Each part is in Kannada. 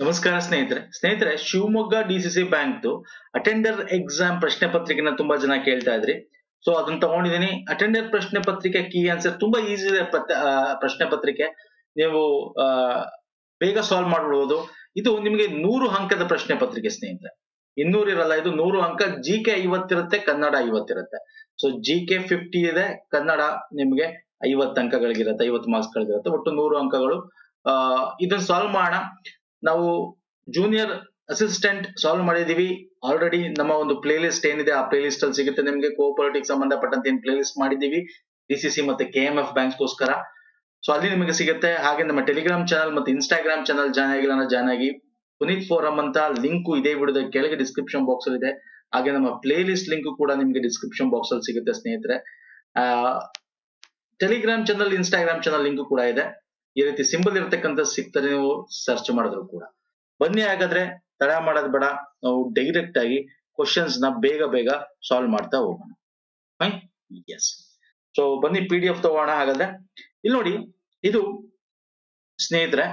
ನಮಸ್ಕಾರ ಸ್ನೇಹಿತರೆ ಸ್ನೇಹಿತರೆ Shivamogga DCC bank attender exam ಪ್ರಶ್ನೆ ಪತ್ರಿಕೆನ ತುಂಬಾ ಜನ ಕೇಳ್ತಾ ಇದ್ರಿ ಸೊ ಅದನ್ನ ತಗೊಂಡಿದೀನಿ ಅಟೆಂಡರ್ ಪ್ರಶ್ನೆ ಪತ್ರಿಕೆ ಕೀ ಆನ್ಸರ್ ತುಂಬಾ ಈಸಿ ಇದೆ ಪತ್- ಆ, ಪ್ರಶ್ನೆ ಪತ್ರಿಕೆ ನೀವು ಆ, ಬೇಗ ಸಾಲ್ವ್ ಮಾಡ್ಬಿಡ್ಬೋದು ಇದು ನಿಮಗೆ ನೂರು ಅಂಕದ ಪ್ರಶ್ನೆ ಪತ್ರಿಕೆ ಸ್ನೇಹಿತರೆ ಇನ್ನೂರು ಇರಲ್ಲ ಇದು ನೂರು ಅಂಕ ಜಿ ಕೆ ಐವತ್ತಿರುತ್ತೆ ಕನ್ನಡ ಐವತ್ತಿರುತ್ತೆ ಸೊ ಜಿ ಕೆ ಫಿಫ್ಟಿ ಇದೆ ಕನ್ನಡ ನಿಮ್ಗೆ ಐವತ್ತು ಅಂಕಗಳಿಗಿರುತ್ತೆ ಐವತ್ತು ಮಾರ್ಕ್ಸ್ ಗಳಿಗಿರುತ್ತೆ ಒಟ್ಟು ನೂರು ಅಂಕಗಳು ಆ ಇದನ್ನ ಸಾಲ್ವ್ ಮಾಡೋಣ ನಾವು ಜೂನಿಯರ್ ಅಸಿಸ್ಟೆಂಟ್ ಸಾಲ್ವ್ ಮಾಡಿದೀವಿ ಆಲ್ರೆಡಿ ನಮ್ಮ ಒಂದು ಪ್ಲೇ ಲಿಸ್ಟ್ ಏನಿದೆ ಆ ಪ್ಲೇ ಲಿಸ್ಟ್ ಅಲ್ಲಿ ಸಿಗುತ್ತೆ ನಿಮ್ಗೆ ಕೋಆಪರೇಟಿವ್ ಸಂಬಂಧಪಟ್ಟಂತೆ ಏನ್ ಪ್ಲೇ ಲಿಸ್ಟ್ ಮಾಡಿದೀವಿ ಡಿಸಿಸಿ ಮತ್ತೆ ಕೆ ಎಂ ಎಫ್ ಬ್ಯಾಂಕ್ಸ್ಗೋಸ್ಕರ ಸೊ ಅಲ್ಲಿ ನಿಮಗೆ ಸಿಗುತ್ತೆ ಹಾಗೆ ನಮ್ಮ ಟೆಲಿಗ್ರಾಮ್ ಚಾನಲ್ ಮತ್ತೆ ಇನ್ಸ್ಟಾಗ್ರಾಮ್ ಚಾನಲ್ ಜಾಯ್ನ್ ಆಗಿಲ್ಲ ಅಂದ್ರೆ ಜಾಯ್ನ್ ಆಗಿ ಪುನೀತ್ ಫೋರಂ ಅಂತ ಲಿಂಕ್ ಇದೇ ವಿಡಿಯೋದ ಕೆಳಗೆ ಡಿಸ್ಕ್ರಿಪ್ಷನ್ ಬಾಕ್ಸ್ ಅಲ್ಲಿ ಇದೆ ಹಾಗೆ ನಮ್ಮ ಪ್ಲೇ ಲಿಸ್ಟ್ ಲಿಂಕ್ ಕೂಡ ನಿಮಗೆ ಡಿಸ್ಕ್ರಿಪ್ಷನ್ ಬಾಕ್ಸ್ ಅಲ್ಲಿ ಸಿಗುತ್ತೆ ಸ್ನೇಹಿತರೆ ಆ Telegram channel Instagram channel link ಕೂಡ ಇದೆ ಈ ರೀತಿ ಸಿಂಬಲ್ ಇರತಕ್ಕಂತ ಸಿಗ್ತದೆ ನೀವು ಸರ್ಚ್ ಮಾಡಿದ್ರು ಕೂಡ ಬನ್ನಿ ಹಾಗಾದ್ರೆ ತಡ ಮಾಡೋದ್ ಬೇಡ ನಾವು ಡೈರೆಕ್ಟ್ ಆಗಿ ಕ್ವಶನ್ಸ್ ನ ಬೇಗ ಬೇಗ ಸಾಲ್ವ್ ಮಾಡ್ತಾ ಹೋಗೋಣ ಫೈನ್ ಎಸ್ ಸೊ ಬನ್ನಿ ಪಿ ಡಿ ಎಫ್ ತಗೋಣ ಹಾಗಾದ್ರೆ ಇಲ್ಲಿ ನೋಡಿ ಇದು ಸ್ನೇಹಿತರೆ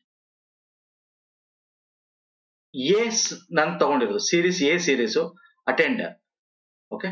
ಎ ನಾನು ತಗೊಂಡಿರೋದು series A series attender okay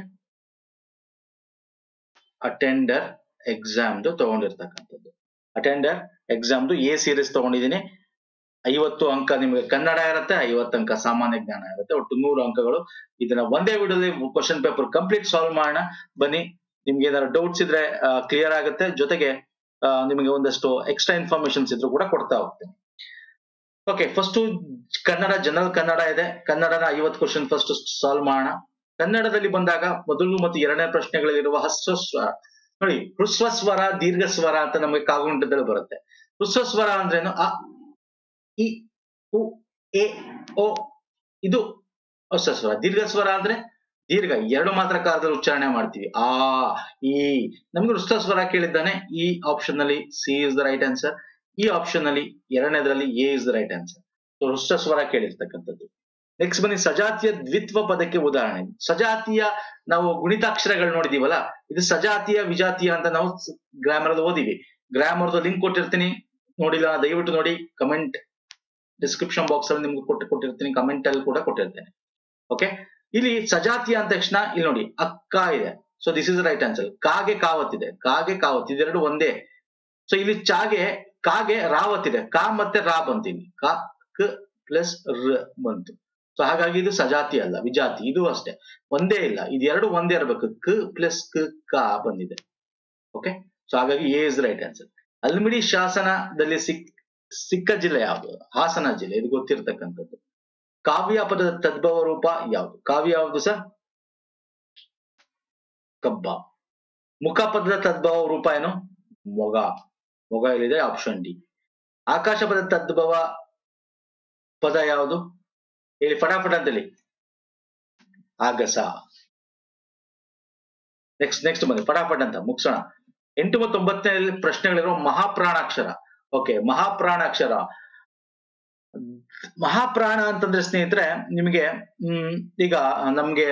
attender ಎಕ್ಸಾಮ್ದು ತಗೊಂಡಿರ್ತಕ್ಕಂಥದ್ದು ಅಟೆಂಡರ್ ಎಕ್ಸಾಮ್ದು ಎ ಸೀರೀಸ್ ತಗೊಂಡಿದ್ದೀನಿ ಐವತ್ತು ಅಂಕ ನಿಮಗೆ ಕನ್ನಡ ಇರುತ್ತೆ ಐವತ್ತು ಅಂಕ ಸಾಮಾನ್ಯ ಜ್ಞಾನ ಇರುತ್ತೆ ಒಟ್ಟು ನೂರು ಅಂಕಗಳು ಇದನ್ನ ಒಂದೇ ವಿಡಿಯೋದಲ್ಲಿ ಕ್ವಶನ್ ಪೇಪರ್ ಕಂಪ್ಲೀಟ್ ಸಾಲ್ವ್ ಮಾಡೋಣ ಬನ್ನಿ ನಿಮ್ಗೆ ಏನಾದ್ರು ಡೌಟ್ಸ್ ಇದ್ರೆ ಕ್ಲಿಯರ್ ಆಗುತ್ತೆ ಜೊತೆಗೆ ಆ, ನಿಮಗೆ ಒಂದಷ್ಟು ಎಕ್ಸ್ಟ್ರಾ ಇನ್ಫಾರ್ಮೇಶನ್ಸ್ ಇದ್ರು ಕೂಡ ಕೊಡ್ತಾ ಹೋಗ್ತೀನಿ okay first Kannada general Kannada ಇದೆ ಕನ್ನಡನ ಐವತ್ತು ಕ್ವಶನ್ ಫಸ್ಟ್ ಸಾಲ್ವ್ ಮಾಡೋಣ ಕನ್ನಡದಲ್ಲಿ ಬಂದಾಗ ಮೊದಲು ಮತ್ತು ಎರಡನೇ ಪ್ರಶ್ನೆಗಳಲ್ಲಿರುವ ಹಸ್ವ ಸ್ವರ ನೋಡಿ ಹೃಸ್ವ ಸ್ವರ ದೀರ್ಘ ಸ್ವರ ಅಂತ ನಮಗೆ ಕಾಗುಣಿತದಲ್ಲಿ ಬರುತ್ತೆ ಹೃಸ್ವ ಸ್ವರ ಅಂದ್ರೇನು ಅ ಇ ಉ ಎ ಓ ಇದು ಹಸ್ವ ಸ್ವರ ದೀರ್ಘ ಸ್ವರ ಅಂದ್ರೆ ದೀರ್ಘ ಎರಡು ಮಾತ್ರ ಕಾಲದಲ್ಲಿ ಉಚ್ಚಾರಣೆ ಮಾಡ್ತೀವಿ ಆ ಈ ನಮ್ಗೆ ಹೃಸ್ವ ಸ್ವರ ಕೇಳಿದ್ದಾನೆ ಈ ಆಪ್ಷನ್ ನಲ್ಲಿ C is the right answer ಈ ಆಪ್ಷನ್ ನಲ್ಲಿ ಎರಡನೇದ್ರಲ್ಲಿ A is the right answer so ಹೃಸ್ವ ಸ್ವರ ಕೇಳಿರ್ತಕ್ಕಂಥದ್ದು ನೆಕ್ಸ್ಟ್ ಬನ್ನಿ ಸಜಾತಿಯ ದ್ವಿತ್ವ ಪದಕ್ಕೆ ಉದಾಹರಣೆ ಸಜಾತಿಯ ನಾವು ಗುಣಿತಾಕ್ಷರಗಳು ನೋಡಿದೀವಲ್ಲ ಇದು ಸಜಾತಿಯ ವಿಜಾತಿಯ ಅಂತ ನಾವು ಗ್ರಾಮರ್ ಅಲ್ಲಿ ಓದಿವಿ ಗ್ರಾಮರ್ ಲಿಂಕ್ ಕೊಟ್ಟಿರ್ತೀನಿ ನೋಡಿಲ್ಲ ದಯವಿಟ್ಟು ನೋಡಿ ಕಮೆಂಟ್ ಡಿಸ್ಕ್ರಿಪ್ಷನ್ ಬಾಕ್ಸ್ ಅಲ್ಲಿ ನಿಮ್ಗೆ ಕೊಟ್ಟು ಕೊಟ್ಟಿರ್ತೀನಿ ಕಮೆಂಟ್ ಅಲ್ಲಿ ಕೂಡ ಕೊಟ್ಟಿರ್ತೇನೆ ಓಕೆ ಇಲ್ಲಿ ಸಜಾತಿಯ ಅಂದ ತಕ್ಷಣ ಇಲ್ಲಿ ನೋಡಿ ಅಕ್ಕ ಇದೆ so this is right answer ಕಾಗೆ ಕಾವತ್ತಿದೆ ಕಾಗೆ ಕಾವತ್ ಇದೆರಡು ಒಂದೇ ಸೊ ಇಲ್ಲಿ ಚಾಗೆ ಕಾಗೆ ರಾವತ್ತಿದೆ ಕಾ ಮತ್ತೆ ರಾ ಬಂತೀನಿ ಕಾ ಕ ಪ್ಲಸ್ ರ ಬಂತು ಸೊ ಹಾಗಾಗಿ ಇದು ಸಜಾತಿ ಅಲ್ಲ ವಿಜಾತಿ ಇದು ಅಷ್ಟೇ ಒಂದೇ ಇಲ್ಲ ಇದೆರಡು ಒಂದೇ ಇರಬೇಕು ಕ ಪ್ಲಸ್ ಕ ಕಾ ಬಂದಿದೆ ಓಕೆ ಸೊ ಹಾಗಾಗಿ A is right answer Almidi ಶಾಸನದಲ್ಲಿ ಸಿಕ್ ಸಿಕ್ಕ ಜಿಲ್ಲೆ ಯಾವುದು ಹಾಸನ ಜಿಲ್ಲೆ ಇದು ಗೊತ್ತಿರತಕ್ಕಂಥದ್ದು ಕಾವ್ಯ ಪದದ ತದ್ಭವ ರೂಪ ಯಾವುದು ಕಾವ್ಯ ಯಾವುದು ಸರ್ ಕಬ್ಬ ಮುಖ ಪದದ ತದ್ಭವ ರೂಪ ಏನು ಮೊಗ ಮೊಗ ಎಲ್ಲಿದೆ ಆಪ್ಷನ್ ಡಿ ಆಕಾಶ ಪದದ ತದ್ಭವ ಪದ ಯಾವುದು ಹೇಳಿ ಫಟಾಫಟ ಅಂತೇಳಿ ಆಗಸ ನೆಕ್ಸ್ಟ್ ನೆಕ್ಸ್ಟ್ ಬನ್ನಿ ಫಟಾಫಟ್ ಅಂತ ಮುಗಿಸೋಣ ಎಂಟು ಮತ್ತು ಒಂಬತ್ತನೇ ಪ್ರಶ್ನೆಗಳಿರುವ ಮಹಾಪ್ರಾಣಾಕ್ಷರ ಓಕೆ ಮಹಾಪ್ರಾಣಾಕ್ಷರ ಮಹಾಪ್ರಾಣ ಅಂತಂದ್ರೆ ಸ್ನೇಹಿತರೆ ನಿಮಗೆ ಹ್ಮ್ ಈಗ ನಮ್ಗೆ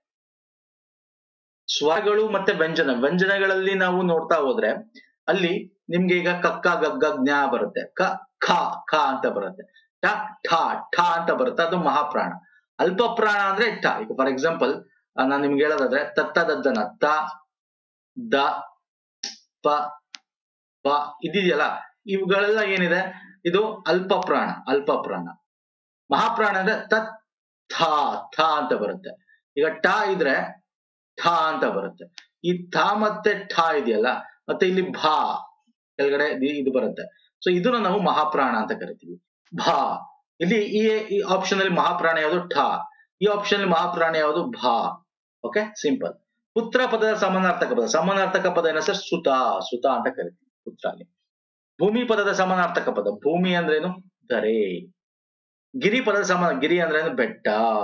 ಸ್ವರಗಳು ಮತ್ತೆ ವ್ಯಂಜನ ವ್ಯಂಜನಗಳಲ್ಲಿ ನಾವು ನೋಡ್ತಾ ಹೋದ್ರೆ ಅಲ್ಲಿ ನಿಮ್ಗೆ ಈಗ ಕಕ್ಕ ಗಗ್ಗ ಜ್ಞಾ ಬರುತ್ತೆ ಕ ಖ ಖ ಅಂತ ಬರುತ್ತೆ ಟ ಠ ಠ ಅಂತ ಬರುತ್ತೆ ಅದು ಮಹಾಪ್ರಾಣ ಅಲ್ಪ ಪ್ರಾಣ ಅಂದ್ರೆ ಠ ಈಗ ಫಾರ್ ಎಕ್ಸಾಂಪಲ್ ನಾನು ನಿಮ್ಗೆ ಹೇಳೋದಾದ್ರೆ ತತ್ತ ದದ್ದನ ತ ದ ಪ ಪ ಇದಿದೆಯಲ್ಲ ಇವುಗಳೆಲ್ಲ ಏನಿದೆ ಇದು ಅಲ್ಪ ಪ್ರಾಣ ಅಲ್ಪ ಪ್ರಾಣ ಮಹಾಪ್ರಾಣ ಅಂದ್ರೆ ತತ್ ಥ ಥ ಅಂತ ಬರುತ್ತೆ ಈಗ ಟ ಇದ್ರೆ ಠ ಅಂತ ಬರುತ್ತೆ ಈ ಥ ಮತ್ತೆ ಠ ಇದೆಯಲ್ಲ ಮತ್ತೆ ಇಲ್ಲಿ ಭಾ ಕೆಳಗಡೆ ಇದ್- ಇದು ಬರುತ್ತೆ ಸೊ ಇದನ್ನ ನಾವು ಮಹಾಪ್ರಾಣ ಅಂತ ಕರಿತೀವಿ ಭಾ ಇಲ್ಲಿ ಈ ಈ ಆಪ್ಷನ್ ಅಲ್ಲಿ ಮಹಾಪ್ರಾಣ ಯಾವುದು ಠ ಈ ಆಪ್ಷನ್ ಅಲ್ಲಿ ಮಹಾಪ್ರಾಣ ಯಾವುದು ಭಾ ಓಕೆ ಸಿಂಪಲ್ ಪುತ್ರ ಪದದ ಸಮಾನಾರ್ಥಕ ಪದ ಸಮಾನಾರ್ಥಕ ಪದ ಏನ ಸರ್ ಸುತ ಸುತ ಅಂತ ಕರಿತೀವಿ ಪುತ್ರ ಅಲ್ಲಿ ಭೂಮಿ ಪದದ ಸಮಾನಾರ್ಥಕ ಪದ ಭೂಮಿ ಅಂದ್ರೇನು ಧರೆ ಗಿರಿ ಪದದ ಸಮಾನ ಗಿರಿ ಅಂದ್ರೇನು ಬೆಟ್ಟ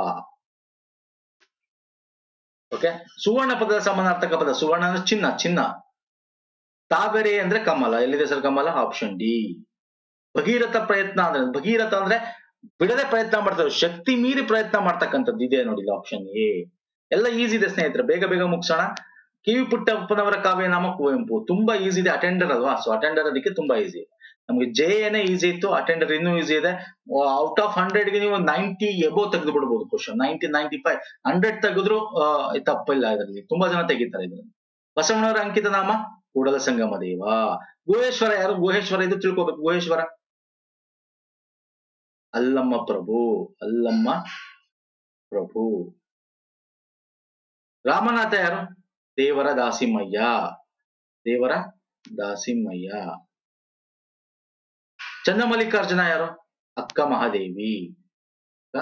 ಓಕೆ ಸುವರ್ಣ ಪದದ ಸಮಾನಾರ್ಥಕ ಪದ ಸುವರ್ಣ ಅಂದ್ರೆ ಚಿನ್ನ ಚಿನ್ನ ತಾವರೆ ಅಂದ್ರೆ ಕಮಲ ಎಲ್ಲಿದೆ ಸರ್ ಕಮಲ ಆಪ್ಷನ್ ಡಿ ಭಗೀರಥ ಪ್ರಯತ್ನ ಅಂದ್ರೆ ಭಗೀರಥ ಅಂದ್ರೆ ಬಿಡದೆ ಪ್ರಯತ್ನ ಮಾಡ್ತಾರೆ ಶಕ್ತಿ ಮೀರಿ ಪ್ರಯತ್ನ ಮಾಡ್ತಕ್ಕಂಥದ್ದು ಇದೆ ನೋಡಿ ಆಪ್ಷನ್ ಎ ಎಲ್ಲ ಈಸಿ ಇದೆ ಸ್ನೇಹಿತರೆ ಬೇಗ ಬೇಗ ಮುಗಿಸೋಣ ಕಿವಿ ಪುಟ್ಟಪ್ಪನವರ ಕಾವ್ಯ ನಾಮ ಕುವೆಂಪು ತುಂಬಾ ಈಸಿ ಇದೆ ಅಟೆಂಡರ್ ಅಲ್ವಾ ಸೊ ಅಟೆಂಡರ್ ಅದಕ್ಕೆ ತುಂಬಾ ಈಸಿ ನಮ್ಗೆ ಜೆ ಎನೇ ಈಸಿ ಇತ್ತು ಅಟೆಂಡರ್ ಇನ್ನೂ ಈಸಿ ಇದೆ ಔಟ್ ಆಫ್ ಹಂಡ್ರೆಡ್ ಗೆ ನೀವು ನೈಂಟಿ ಎಬೋ ತೆಗೆದು ಬಿಡ್ಬೋದು question ninety ninety five hundred ತೆಗೆದ್ರು ಆ, ತಪ್ಪಿಲ್ಲ ಇದರಲ್ಲಿ ತುಂಬಾ ಜನ ತೆಗಿತಾರೆ ಇದರಲ್ಲಿ ಬಸವಣ್ಣವರ ಅಂಕಿತ ನಾಮ ಕೂಡಲ ಸಂಗಮ ದೇವ ಗುಹೇಶ್ವರ ಯಾರು ಗುಹೇಶ್ವರ ಇದು ತಿಳ್ಕೊಬೇಕು ಗುಹೇಶ್ವರ ಅಲ್ಲಮ್ಮ ಪ್ರಭು ಅಲ್ಲಮ್ಮ ಪ್ರಭು ರಾಮನಾಥ ಯಾರು ದೇವರ ದಾಸಿಮಯ್ಯ ದೇವರ ದಾಸಿಮಯ್ಯ ಚನ್ನಮಲ್ಲಿಕಾರ್ಜುನ ಯಾರು ಅಕ್ಕ ಮಹಾದೇವಿ ಅಕ್ಕ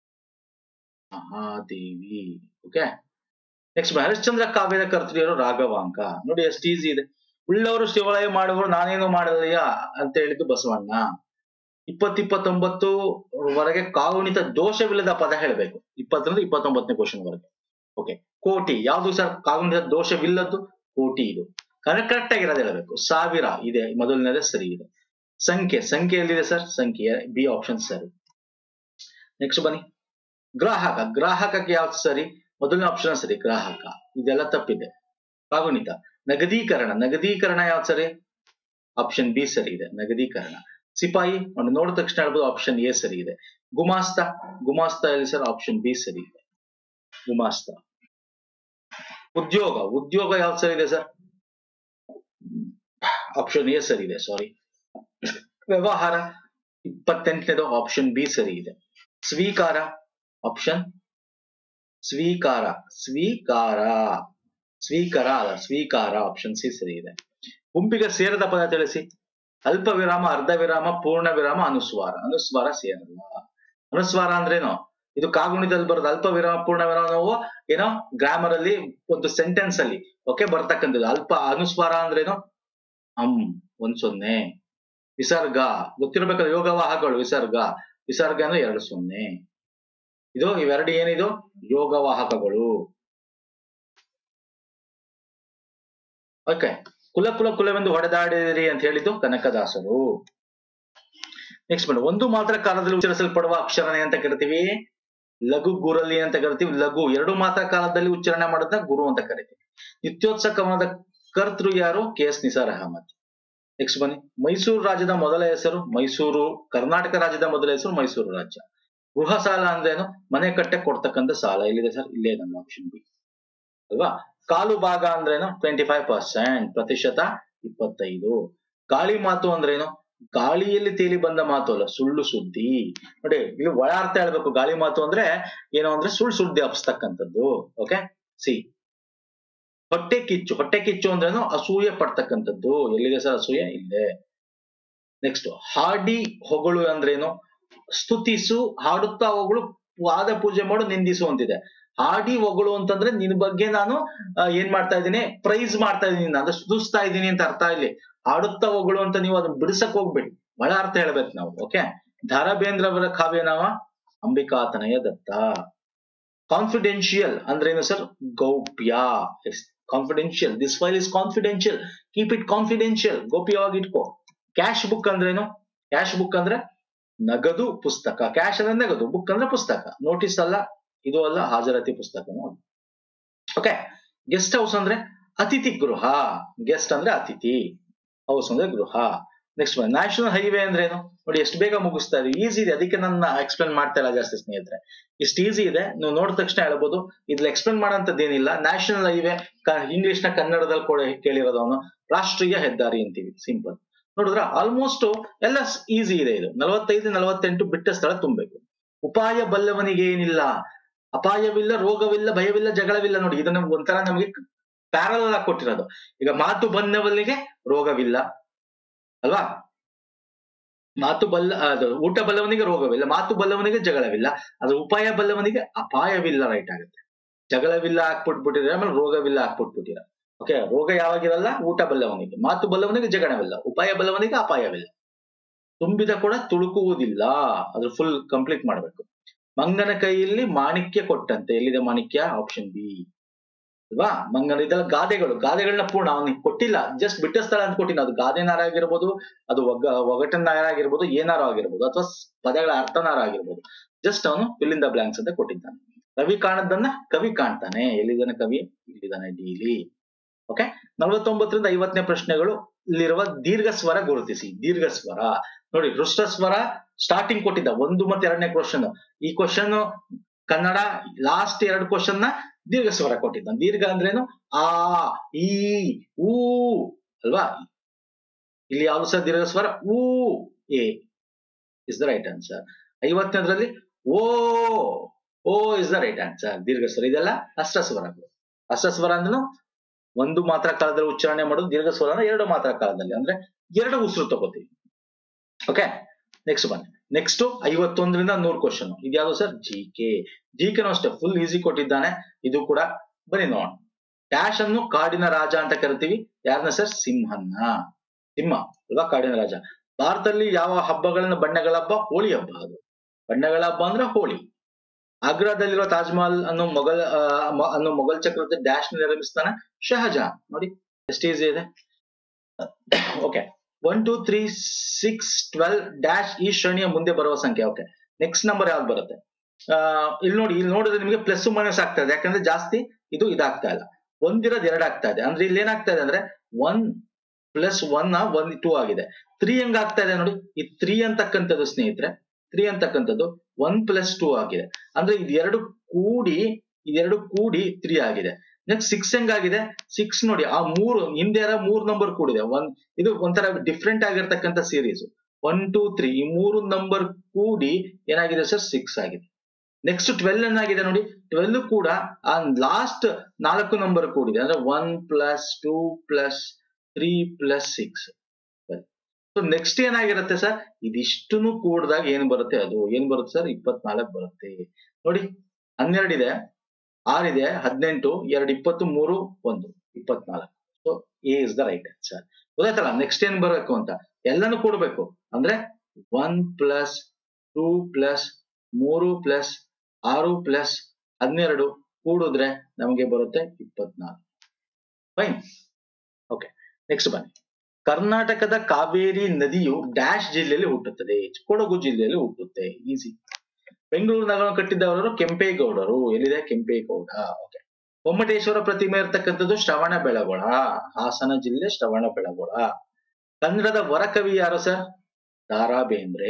ಮಹಾದೇವಿ ಓಕೆ ನೆಕ್ಸ್ಟ್ ಹರಿಶ್ಚಂದ್ರ ಕಾವ್ಯದ ಕರ್ತೃಯರು ರಾಘವಾಂಕ ನೋಡಿ ಎಷ್ಟು ಈಸಿ ಇದೆ ಉಳ್ಳವರು ಶಿವಾಲಯ ಮಾಡುವರು ನಾನೇನು ಮಾಡಲಿಲ್ಲ ಅಂತ ಹೇಳಿದ್ದು ಬಸವಣ್ಣ ಇಪ್ಪತ್ ಇಪ್ಪತ್ತೊಂಬತ್ತು ವರೆಗೆ ಕಾಗುಣಿತ ದೋಷವಿಲ್ಲದ ಪದ ಹೇಳಬೇಕು ಇಪ್ಪತ್ತರಿಂದ ಇಪ್ಪತ್ತೊಂಬತ್ತನೇ ಕ್ವಶನ್ ವರೆಗೆ ಓಕೆ ಕೋಟಿ ಯಾವ್ದು ಸರ್ ಕಾಗುಣಿತ ದೋಷವಿಲ್ಲದ್ದು ಕೋಟಿ ಇದು ಕರೆಕ್ಟ್ ಆಗಿರೋದು ಹೇಳಬೇಕು ಸಾವಿರ ಇದೆ ಮೊದಲನೇದೇ ಸರಿ ಇದೆ ಸಂಖ್ಯೆ ಸಂಖ್ಯೆ ಎಲ್ಲಿದೆ ಸರ್ ಸಂಖ್ಯೆ ಬಿ ಆಪ್ಷನ್ ಸರಿ ನೆಕ್ಸ್ಟ್ ಬನ್ನಿ ಗ್ರಾಹಕ ಗ್ರಾಹಕಕ್ಕೆ ಯಾವ್ದು ಸರಿ ಮೊದಲನೇ ಆಪ್ಷನ್ ಸರಿ ಗ್ರಾಹಕ ಇದೆಲ್ಲ ತಪ್ಪಿದೆ ಕಾಗುಣಿತ ನಗದೀಕರಣ ನಗದೀಕರಣ ಯಾವ್ದು ಸರಿ ಆಪ್ಷನ್ ಬಿ ಸರಿ ಇದೆ ನಗದೀಕರಣ ಸಿಪಾಯಿ ಒಂದು ನೋಡಿದ ತಕ್ಷಣ ಹೇಳ್ಬೋದು ಆಪ್ಷನ್ ಎ ಸರಿ ಇದೆ ಗುಮಾಸ್ತ ಗುಮಾಸ್ತ ಎಲ್ಲಿ ಸರ್ ಆಪ್ಷನ್ ಬಿ ಸರಿ ಇದೆ ಗುಮಾಸ್ತ ಉದ್ಯೋಗ ಉದ್ಯೋಗ ಯಾವ್ದು ಸರಿ ಇದೆ ಸರ್ ಆಪ್ಷನ್ ಎ ಸರಿ ಇದೆ ಸಾರಿ ವ್ಯವಹಾರ ಇಪ್ಪತ್ತೆಂಟನೇದು ಆಪ್ಷನ್ ಬಿ ಸರಿ ಇದೆ ಸ್ವೀಕಾರ ಆಪ್ಷನ್ ಸ್ವೀಕಾರ ಸ್ವೀಕಾರ ಸ್ವೀಕಾರ ಅಲ್ಲ ಸ್ವೀಕಾರ ಆಪ್ಷನ್ ಸಿ ಸರಿ ಇದೆ ಗುಂಪಿಗೆ ಸೇರದ ಪದ ತಿಳಿಸಿ ಅಲ್ಪ ವಿರಾಮ ಅರ್ಧ ವಿರಾಮ ಪೂರ್ಣ ವಿರಾಮ ಅನುಸ್ವಾರ ಅನುಸ್ವಾರ ಸೇರಲ್ಲ ಅನುಸ್ವಾರ ಅಂದ್ರೇನು ಇದು ಕಾಗುಣಿತದಲ್ಲಿ ಬರೋದು ಅಲ್ಪ ವಿರಾಮ ಪೂರ್ಣ ವಿರಾಮ ನಾವು ಏನೋ ಗ್ರಾಮರ್ ಅಲ್ಲಿ ಒಂದು ಸೆಂಟೆನ್ಸ್ ಅಲ್ಲಿ ಓಕೆ ಬರ್ತಕ್ಕಂಥದ್ದು ಅಲ್ಪ ಅನುಸ್ವಾರ ಅಂದ್ರೇನು ಹಮ್ ಒಂದ್ ಸೊನ್ನೆ ವಿಸರ್ಗ ಗೊತ್ತಿರ್ಬೇಕಾದ್ರೆ ಯೋಗವಾಹಗಳು ವಿಸರ್ಗ ವಿಸರ್ಗ ಅಂದ್ರೆ ಎರಡು ಸೊನ್ನೆ ಇದು ಇವೆರಡು ಏನಿದು ಯೋಗವಾಹಕಗಳು ಓಕೆ ಕುಲ ಕುಲ ಕುಲವೆಂದು ಹೊಡೆದಾಡಿರಿ ಅಂತ ಹೇಳಿದ್ದು ಕನಕದಾಸರು ನೆಕ್ಸ್ಟ್ ಬನ್ನಿ ಒಂದು ಮಾತ್ರ ಕಾಲದಲ್ಲಿ ಉಚ್ಚರಿಸಲ್ಪಡುವ ಅಕ್ಷರನೇ ಅಂತ ಕರಿತೀವಿ ಲಘು ಗುರಲಿ ಅಂತ ಕರಿತೀವಿ ಲಘು ಎರಡು ಮಾತ್ರ ಕಾಲದಲ್ಲಿ ಉಚ್ಚಾರಣೆ ಮಾಡೋದನ್ನ ಗುರು ಅಂತ ಕರಿತೀವಿ ನಿತ್ಯೋತ್ಸವ ಕವನದ ಕರ್ತೃ ಯಾರು K S Nisar Ahmed next ಬನ್ನಿ ಮೈಸೂರು ರಾಜ್ಯದ ಮೊದಲ ಹೆಸರು ಮೈಸೂರು ಕರ್ನಾಟಕ ರಾಜ್ಯದ ಮೊದಲ ಹೆಸರು ಮೈಸೂರು ರಾಜ್ಯ ಗೃಹ ಸಾಲ ಅಂದ್ರೇನು ಮನೆ ಕಟ್ಟೆ ಕೊಡ್ತಕ್ಕಂಥ ಸಾಲ ಎಲ್ಲಿದೆ ಸರ್ ಇಲ್ಲೇ ನನ್ನ ಆಪ್ಷನ್ ಬಿ ಅಲ್ವಾ ಕಾಲು ಭಾಗ ಅಂದ್ರೇನು ಟ್ವೆಂಟಿ ಫೈವ್ ಪರ್ಸೆಂಟ್ ಪ್ರತಿಶತ ಇಪ್ಪತ್ತೈದು ಗಾಳಿ ಮಾತು ಅಂದ್ರೇನು ಗಾಳಿಯಲ್ಲಿ ತೇಲಿ ಬಂದ ಮಾತು ಅಲ್ಲ ಸುಳ್ಳು ಸುದ್ದಿ ನೋಡಿ ಇಲ್ಲಿ ಒಳ ಅರ್ಥ ಹೇಳ್ಬೇಕು ಗಾಳಿ ಮಾತು ಅಂದ್ರೆ ಏನು ಅಂದ್ರೆ ಸುಳ್ಳು ಸುದ್ದಿ ಹಬ್ಸ್ತಕ್ಕಂಥದ್ದು ಓಕೆ ಸಿ ಹೊಟ್ಟೆ ಕಿಚ್ಚು ಹೊಟ್ಟೆ ಕಿಚ್ಚು ಅಂದ್ರೇನು ಅಸೂಯೆ ಪಡ್ತಕ್ಕಂಥದ್ದು ಎಲ್ಲಿದೆ ಸರ್ ಅಸೂಯೆ ಇಲ್ಲೇ ನೆಕ್ಸ್ಟ್ ಹಾಡಿ ಹೊಗಳು ಅಂದ್ರೇನು ಸ್ತುತಿಸು ಹಾಡುತ್ತಾ ಹೊಗಳು ವಾದ ಪೂಜೆ ಮಾಡು ನಿಂದಿಸು ಅಂತಿದೆ ಹಾಡಿ ಹೊಗಳು ಅಂತಂದ್ರೆ ನಿನ್ ಬಗ್ಗೆ ನಾನು ಆ, ಏನ್ ಮಾಡ್ತಾ ಇದ್ದೀನಿ ಪ್ರೈಸ್ ಮಾಡ್ತಾ ಇದ್ದೀನಿ ಅಂದ್ರೆ ಸ್ತುತಿಸ್ತಾ ಇದ್ದೀನಿ ಅಂತ ಅರ್ಥ ಇಲ್ಲಿ ಹಾಡುತ್ತಾ ಹೊಗಳು ಅಂತ ನೀವು ಅದನ್ನ ಬಿಡಿಸಕ್ ಹೋಗ್ಬೇಡಿ ಬಹಳ ಅರ್ಥ ಹೇಳ್ಬೇಕು ನಾವು ಓಕೆ ಧಾರಾ ಬೇಂದ್ರ ಅವರ ಕಾವ್ಯನಾಮ ಅಂಬಿಕಾತನಯ ದತ್ತ ಕಾನ್ಫಿಡೆನ್ಶಿಯಲ್ ಅಂದ್ರೆ ಏನು ಸರ್ ಗೌಪ್ಯ confidential this file is confidential keep it confidential ಗೌಪ್ಯವಾಗಿ ಇಟ್ಕೋ ಕ್ಯಾಶ್ ಬುಕ್ ಅಂದ್ರೇನು ಕ್ಯಾಶ್ ಬುಕ್ ಅಂದ್ರೆ ನಗದು ಪುಸ್ತಕ ಕ್ಯಾಶ್ ಅಂದ್ರೆ ನಗದು ಬುಕ್ ಅಂದ್ರೆ ಪುಸ್ತಕ ನೋಟಿಸ್ ಅಲ್ಲ ಇದು ಅಲ್ಲ ಹಾಜರಾತಿ ಪುಸ್ತಕನೂ ಅಲ್ಲ ಓಕೆ ಗೆಸ್ಟ್ ಹೌಸ್ ಅಂದ್ರೆ ಅತಿಥಿ ಗೃಹ ಗೆಸ್ಟ್ ಅಂದ್ರೆ ಅತಿಥಿ ಹೌಸ್ ಅಂದ್ರೆ ಗೃಹ ನೆಕ್ಸ್ಟ್ ನ್ಯಾಷನಲ್ ಹೈವೇ ಅಂದ್ರೆ ಏನು ನೋಡಿ ಎಷ್ಟು ಬೇಗ ಮುಗಿಸ್ತಾ ಇದೆ ಈಸಿ ಇದೆ ಅದಕ್ಕೆ ನನ್ನ ಎಕ್ಸ್ಪ್ಲೇನ್ ಮಾಡ್ತಾ ಇಲ್ಲ ಜಾಸ್ತಿ ಸ್ನೇಹಿತರೆ ಇಷ್ಟು ಈಸಿ ಇದೆ ನೀವು ನೋಡಿದ ತಕ್ಷಣ ಹೇಳ್ಬೋದು ಇದ್ರಲ್ಲಿ ಎಕ್ಸ್ಪ್ಲೇನ್ ಮಾಡೋಂಥದ್ದು ಏನಿಲ್ಲ ನ್ಯಾಷನಲ್ ಹೈವೇ ಇಂಗ್ಲಿಷ್ ನ ಕನ್ನಡದಲ್ಲಿ ಕೂಡ ಕೇಳಿರೋದವನು ರಾಷ್ಟ್ರೀಯ ಹೆದ್ದಾರಿ ಅಂತೀವಿ ಸಿಂಪಲ್ ನೋಡಿದ್ರ ಆಲ್ಮೋಸ್ಟ್ ಎಲ್ಲ ಈಸಿ ಇದೆ ಇದು ನಲವತ್ತೈದು ನಲವತ್ತೆಂಟು ಬಿಟ್ಟ ಸ್ಥಳ ತುಂಬಬೇಕು ಉಪಾಯ ಬಲ್ಲವನಿಗೆ ಏನಿಲ್ಲ ಅಪಾಯವಿಲ್ಲ ರೋಗವಿಲ್ಲ ಭಯವಿಲ್ಲ ಜಗಳವಿಲ್ಲ ನೋಡಿ ಇದನ್ನ ಒಂಥರ ನಮಗೆ ಪ್ಯಾರಲ್ ಆಗಿ ಕೊಟ್ಟಿರೋದು ಈಗ ಮಾತು ಬಂದವನಿಗೆ ರೋಗವಿಲ್ಲ ಅಲ್ವಾ ಮಾತು ಬಲ್ಲ ಅದು ಊಟ ಬಲ್ಲವನಿಗೆ ರೋಗವಿಲ್ಲ ಮಾತು ಬಲ್ಲವನಿಗೆ ಜಗಳವಿಲ್ಲ ಅದು ಉಪಾಯ ಬಲ್ಲವನಿಗೆ ಅಪಾಯವಿಲ್ಲ ರೈಟ್ ಆಗುತ್ತೆ ಜಗಳವಿಲ್ಲ ಹಾಕ್ಬಿಟ್ಬಿಟ್ಟಿದ್ರೆ ಆಮೇಲೆ ರೋಗವಿಲ್ಲ ಹಾಕ್ಬಿಟ್ಬಿಟ್ಟಿರ ಓಕೆ ರೋಗ ಯಾವಾಗಿರಲ್ಲ ಊಟ ಬಲ್ಲವನಿಗೆ ಮಾತು ಬಲ್ಲವನಿಗೆ ಜಗಳವಿಲ್ಲ ಉಪಾಯ ಬಲ್ಲವನಿಗೆ ಅಪಾಯವಿಲ್ಲ ತುಂಬಿದ ಕೂಡ ತುಳುಕುವುದಿಲ್ಲ ಅದ್ರ ಫುಲ್ ಕಂಪ್ಲೀಟ್ ಮಾಡ್ಬೇಕು ಮಂಗನ ಕೈಯಲ್ಲಿ ಮಾಣಿಕ್ಯ ಕೊಟ್ಟಂತೆ ಎಲ್ಲಿದೆ ಮಾಣಿಕ್ಯ ಆಪ್ಷನ್ ಬಿ ಅಲ್ವಾ ಮಂಗನ ಇದೆಲ್ಲ ಗಾದೆಗಳು ಗಾದೆಗಳನ್ನ ಪೂರ್ಣ ಅವನಿಗೆ ಕೊಟ್ಟಿಲ್ಲ ಜಸ್ಟ್ ಬಿಟ್ಟ ಸ್ಥಳ ಅಂತ ಕೊಟ್ಟಿಲ್ಲ ಅದು ಗಾದೆನಾರ ಆಗಿರ್ಬೋದು ಅದು ಒಗ್ಗ ಒಗಟನಾರ ಆಗಿರ್ಬೋದು ಏನಾರು ಆಗಿರ್ಬೋದು ಅಥವಾ ಪದಗಳ ಅರ್ಥನಾರ ಆಗಿರ್ಬೋದು ಜಸ್ಟ್ ಅವನು ಫಿಲ್ಲಿಂದ ಬ್ಲಾಂಕ್ಸ್ ಅಂತ ಕೊಟ್ಟಿದ್ದಾನೆ ಕವಿ ಕಾಣದನ್ನ ಕವಿ ಕಾಣ್ತಾನೆ ಎಲ್ಲಿದ್ದಾನೆ ಕವಿ ಇಲ್ಲಿದ್ದಾನೆ ಡೀಲಿ ಓಕೆ ನಲವತ್ತೊಂಬತ್ತರಿಂದ ಐವತ್ತನೇ ಪ್ರಶ್ನೆಗಳು ಇಲ್ಲಿರುವ ದೀರ್ಘ ಸ್ವರ ಗುರುತಿಸಿ ದೀರ್ಘ ಸ್ವರ ನೋಡಿ ಹೃಷ್ಟ ಸ್ವರ ಸ್ಟಾರ್ಟಿಂಗ್ ಕೊಟ್ಟಿದ್ದ ಒಂದು ಮತ್ತೆ ಎರಡನೇ ಕ್ವಶನ್ ಈ ಕ್ವಶನ್ ಕನ್ನಡ ಲಾಸ್ಟ್ ಎರಡು ಕ್ವಶನ್ ನ ದೀರ್ಘ ಸ್ವರ ಕೊಟ್ಟಿದ್ದ ದೀರ್ಘ ಅಂದ್ರೇನು ಆ ಈ ಊ ಅಲ್ವಾ ಇಲ್ಲಿ ಯಾವ್ದು ಸಹ ದೀರ್ಘ ಸ್ವರ ಊ A is the right answer ಐವತ್ತನೇದ್ರಲ್ಲಿ ಓ ಓ ಇಸ್ ದ ರೈಟ್ ಆನ್ಸರ್ ದೀರ್ಘ ಸ್ವರ ಇದೆಲ್ಲ ಅಷ್ಟ ಸ್ವರಗಳು ಅಷ್ಟ ಸ್ವರ ಅಂದ್ರೂ ಒಂದು ಮಾತ್ರ ಕಾಲದಲ್ಲಿ ಉಚ್ಚಾರಣೆ ಮಾಡೋದು ದೀರ್ಘ ಸ್ವರನ ಎರಡು ಮಾತ್ರ ಕಾಲದಲ್ಲಿ ಅಂದ್ರೆ ಎರಡು ಉಸಿರು ತಗೋತೀವಿ ಓಕೆ ನೆಕ್ಸ್ಟ್ ಬನ್ನಿ ನೆಕ್ಸ್ಟ್ ಐವತ್ತೊಂದರಿಂದ ನೂರು ಕ್ವಶನ್ ಇದ್ಯಾವುದು ಸರ್ ಜಿ ಕೆ ಜಿ ಕೆನೂ ಅಷ್ಟೇ ಫುಲ್ ಈಸಿ ಕೊಟ್ಟಿದ್ದಾನೆ ಇದು ಕೂಡ ಬನ್ನಿ ನೋಡೋಣ ಡ್ಯಾಶ್ ಅನ್ನು ಕಾಡಿನ ರಾಜ ಅಂತ ಕರಿತೀವಿ ಯಾರನ್ನ ಸರ್ ಸಿಂಹನ್ನ ಸಿಂಹ ಅಲ್ವಾ ಕಾಡಿನ ರಾಜ ಭಾರತದಲ್ಲಿ ಯಾವ ಹಬ್ಬಗಳನ್ನ ಬಣ್ಣಗಳ ಹಬ್ಬ ಹೋಳಿ ಹಬ್ಬ ಅದು ಬಣ್ಣಗಳ ಹಬ್ಬ ಅಂದ್ರೆ ಹೋಳಿ ಆಗ್ರಾದಲ್ಲಿರೋ ತಾಜ್ ಮಹಲ್ ಅನ್ನೋ ಮೊಘಲ್ ಆ, ಮ- ಅನ್ನೋ ಮೊಘಲ್ ಚಕ್ರವರ್ತಿ ಡ್ಯಾಶ್ ನಿರ್ಮಿಸ್ತಾನೆ ಶಹಜಹಾನ್ ನೋಡಿ ಎಷ್ಟು ಈಸಿ ಇದೆ okay one two three six twelve dash ಈ ಶ್ರೇಣಿಯ ಮುಂದೆ ಬರುವ ಸಂಖ್ಯೆ ಓಕೆ ನೆಕ್ಸ್ಟ್ ನಂಬರ್ ಯಾವ್ದು ಬರುತ್ತೆ ಆ, ಇಲ್ಲಿ ನೋಡಿ ಇಲ್ಲಿ ನೋಡಿದ್ರೆ ನಿಮಗೆ ಪ್ಲಸ್ ಮೈನಸ್ ಆಗ್ತಾ ಇದೆ ಯಾಕಂದ್ರೆ ಜಾಸ್ತಿ ಇದು ಇದಾಗ್ತಾ ಇಲ್ಲ ಒಂದಿರೋದು ಎರಡು ಆಗ್ತಾ ಇದೆ ಅಂದ್ರೆ ಇಲ್ಲಿ ಏನಾಗ್ತಾ ಇದೆ ಅಂದ್ರೆ one plus one one two ಆಗಿದೆ ತ್ರೀ ಹೆಂಗ್ ಆಗ್ತಾ ಇದೆ ನೋಡಿ ಈ ತ್ರೀ ಅಂತಕ್ಕಂಥದ್ದು ಸ್ನೇಹಿತರೆ ತ್ರೀ ಅಂತಕ್ಕಂಥದ್ದು ಒನ್ ಪ್ಲಸ್ ಟೂ ಆಗಿದೆ ಅಂದ್ರೆ ಇದೆರಡು ಕೂಡಿ ಇದೆರಡು ಕೂಡಿ ತ್ರೀ ಆಗಿದೆ ನೆಕ್ಸ್ಟ್ ಸಿಕ್ಸ್ ಹೆಂಗಾಗಿದೆ ಸಿಕ್ಸ್ ನೋಡಿ ಆ ಮೂರು ಹಿಂದೆ ಇರೋ ಮೂರ್ ನಂಬರ್ ಕೂಡಿದೆ ಒನ್ ಇದು ಒಂಥರ ಡಿಫ್ರೆಂಟ್ ಆಗಿರ್ತಕ್ಕಂಥ ಸೀರೀಸ್ ಒನ್ ಟೂ ತ್ರೀ ಈ ಮೂರು ನಂಬರ್ ಕೂಡಿ ಏನಾಗಿದೆ ಸರ್ ಸಿಕ್ಸ್ ಆಗಿದೆ ನೆಕ್ಸ್ಟ್ ಟ್ವೆಲ್ ಏನಾಗಿದೆ ನೋಡಿ ಟ್ವೆಲ್ ಕೂಡ ಆ ಲಾಸ್ಟ್ ನಾಲ್ಕು ನಂಬರ್ ಕೂಡಿದೆ ಅಂದ್ರೆ one plus two plus three plus six so next ಏನಾಗಿರುತ್ತೆ ಸರ್ ಇದಿಷ್ಟನ್ನು ಕೂಡಿದಾಗ ಏನ್ ಬರುತ್ತೆ ಅದು ಏನ್ ಬರುತ್ತೆ ಸರ್ ಇಪ್ಪತ್ನಾಲ್ಕು ಬರುತ್ತೆ ನೋಡಿ ಹನ್ನೆರಡಿದೆ ಆರಿದೆ ಹದಿನೆಂಟು ಎರಡು ಇಪ್ಪತ್ತು ಮೂರು ಒಂದು ಇಪ್ಪತ್ನಾಲ್ಕು so A is the right answer ಗೊತ್ತಾಯ್ತಲ್ಲ ನೆಕ್ಸ್ಟ್ ಏನ್ ಬರಬೇಕು ಅಂತ ಎಲ್ಲಾನು ಕೂಡಬೇಕು ಅಂದ್ರೆ ಒನ್ ಪ್ಲಸ್ ಟೂ ಪ್ಲಸ್ ಮೂರು ಪ್ಲಸ್ ಆರು ಪ್ಲಸ್ ಹನ್ನೆರಡು ಕೂಡಿದ್ರೆ ನಮಗೆ ಬರುತ್ತೆ ಇಪ್ಪತ್ನಾಲ್ಕು ಫೈನ್ ಓಕೆ ನೆಕ್ಸ್ಟ್ ಬನ್ನಿ ಕರ್ನಾಟಕದ ಕಾವೇರಿ ನದಿಯು ಡ್ಯಾಶ್ ಜಿಲ್ಲೆಯಲ್ಲಿ ಹುಟ್ಟುತ್ತದೆ ಕೊಡಗು ಜಿಲ್ಲೆಯಲ್ಲಿ ಹುಟ್ಟುತ್ತೆ ಈಸಿ ಬೆಂಗಳೂರು ನಗರ ಕಟ್ಟಿದವರು ಕೆಂಪೇಗೌಡರು ಎಲ್ಲಿದೆ ಕೆಂಪೇಗೌಡ ಓಕೆ ಗೊಮ್ಮಟೇಶ್ವರ ಪ್ರತಿಮೆ ಇರ್ತಕ್ಕಂಥದ್ದು ಶ್ರವಣ ಬೆಳಗೊಳ ಹಾಸನ ಜಿಲ್ಲೆ ಶ್ರವಣ ಬೆಳಗೊಳ ಕನ್ನಡದ ವರಕವಿ ಯಾರು ಸರ್ ದಾರಾ ಬೇಂದ್ರೆ